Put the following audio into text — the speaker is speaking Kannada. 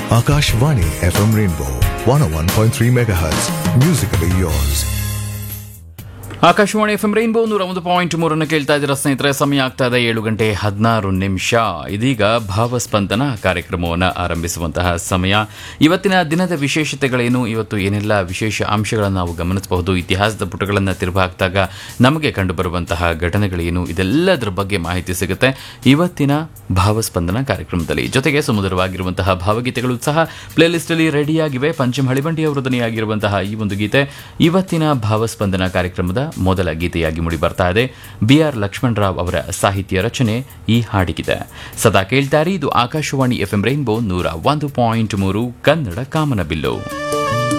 Akashvani FM Rainbow 101.3 MHz. Musically yours. Akashvani F M rainbow ನೂರ ಒಂದು ಪಾಯಿಂಟ್ ಮೂರನ್ನು ಕೇಳ್ತಾ ಇದ್ದೀರಾ ಸ್ನೇಹಿತರೆ ಸಮಯ ಆಗ್ತಾ ಇದೆ ಏಳು ಗಂಟೆ ಹದಿನಾರು ನಿಮಿಷ ಇದೀಗ ಭಾವಸ್ಪಂದನ ಕಾರ್ಯಕ್ರಮವನ್ನು ಆರಂಭಿಸುವಂತಹ ಸಮಯ ಇವತ್ತಿನ ದಿನದ ವಿಶೇಷತೆಗಳೇನು ಇವತ್ತು ಏನೆಲ್ಲ ವಿಶೇಷ ಅಂಶಗಳನ್ನು ನಾವು ಗಮನಿಸಬಹುದು ಇತಿಹಾಸದ ಪುಟಗಳನ್ನು ತಿರುವು ಹಾಕಿದಾಗ ನಮಗೆ ಕಂಡುಬರುವಂತಹ ಘಟನೆಗಳೇನು ಇದೆಲ್ಲದರ ಬಗ್ಗೆ ಮಾಹಿತಿ ಸಿಗುತ್ತೆ ಇವತ್ತಿನ ಭಾವಸ್ಪಂದನ ಕಾರ್ಯಕ್ರಮದಲ್ಲಿ ಜೊತೆಗೆ ಸುಮಧುರವಾಗಿರುವಂತಹ ಭಾವಗೀತೆಗಳು ಸಹ ಪ್ಲೇಲಿಸ್ಟಲ್ಲಿ ರೆಡಿಯಾಗಿವೆ ಪಂಚಮ್ ಹಳಿಬಂಡಿ ಅವರು ಧ್ವನಿಯಾಗಿರುವಂತಹ ಈ ಒಂದು ಗೀತೆ ಇವತ್ತಿನ ಭಾವಸ್ಪಂದನ ಕಾರ್ಯಕ್ರಮದ ಮೊದಲ ಗೀತೆಯಾಗಿ ಮೂಡಿ ಬರ್ತಾ ಇದೆ ಬಿ ಆರ್ ಲಕ್ಷ್ಮಣರಾವ್ ಅವರ ಸಾಹಿತ್ಯ ರಚನೆ ಈ ಹಾಡಿಗಿದೆ ಸದಾ ಕೇಳ್ತಾರೆ ಇದು ಆಕಾಶವಾಣಿ ಎಫ್ ಎಂ ರೈನ್ಬೋ ನೂರ ಒಂದು ಪಾಯಿಂಟ್ ಮೂರು ಕನ್ನಡ ಕಾಮನಬಿಲ್ಲು